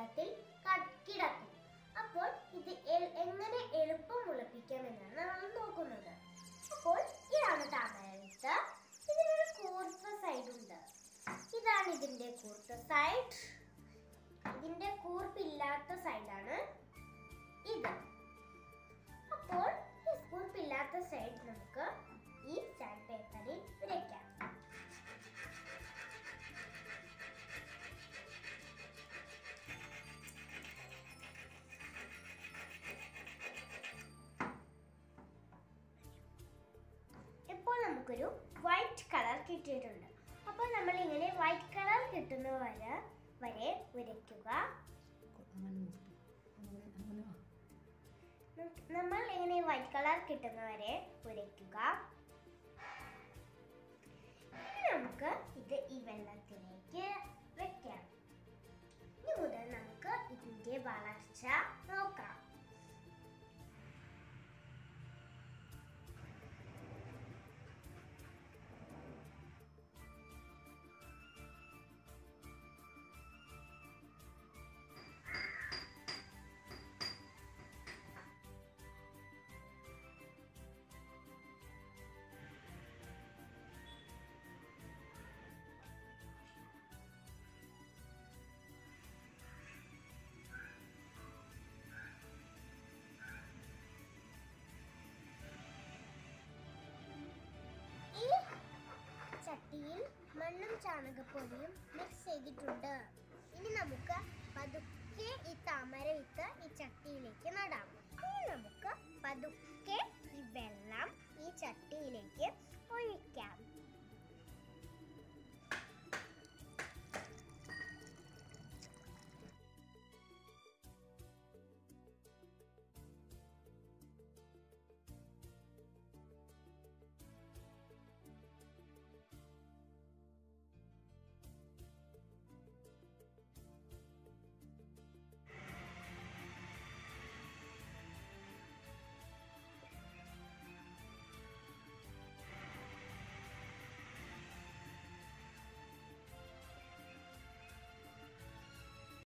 വെള്ളത്തിൽ ക- കിടക്കും അപ്പോൾ ഇത് എ- എങ്ങനെ എളുപ്പം മുളപ്പിക്കാമെന്നാണ് നമ്മൾ നോക്കുന്നത് അപ്പോൾ ഇതാണ് താമര വിത്ത് ഇതിനൊരു കൂർത്ത സൈഡ് ഉണ്ട് ഇതാണ് ഇതിന്റെ കൂർത്ത സൈഡ് ഇതിന്റെ കൂർപ്പില്ലാത്ത സൈഡാണ് ഇത് അപ്പോൾ ഈ കൂർപ്പില്ലാത്ത സൈഡ് നമുക്ക് ഈ സാൻഡ് പേപ്പറിൽ വരയ്ക്കാം ഇപ്പോൾ നമുക്കൊരു വൈറ്റ് കളർ കിട്ടിയിട്ടുണ്ട് അപ്പോൾ നമ്മൾ ഇങ്ങനെ വൈറ്റ് കളർ കിട്ടുന്ന വരെ വരെ വരയ്ക്കുക അങ്ങനെ നോക്കി. അങ്ങനെ അങ്ങനെ ആ. നം- നമ്മൾ ഇങ്ങനെ വൈറ്റ് കളർ കിട്ടുന്നവരെ ഉരയ്ക്കുക ഇനി നമുക്ക് ഇത് ഈ വെള്ളത്തിലേക്ക് വെക്കാം ഇനി മുതൽ നമുക്ക് ഇതിന്റെ വളർച്ച നോക്കാം ഈ ചട്ടിയിൽ മണ്ണും ചാണകപ്പൊടിയും മിക്സ് ചെയ്തിട്ടുണ്ട് ഇനി നമുക്ക് പതുക്കെ ഈ താമര വിത്ത് ഈ ചട്ടിയിലേക്ക് നടാം ഇനി നമുക്ക് പതുക്കെ ഈ വെള്ളം ഈ ചട്ടിയിലേക്ക് ഒഴി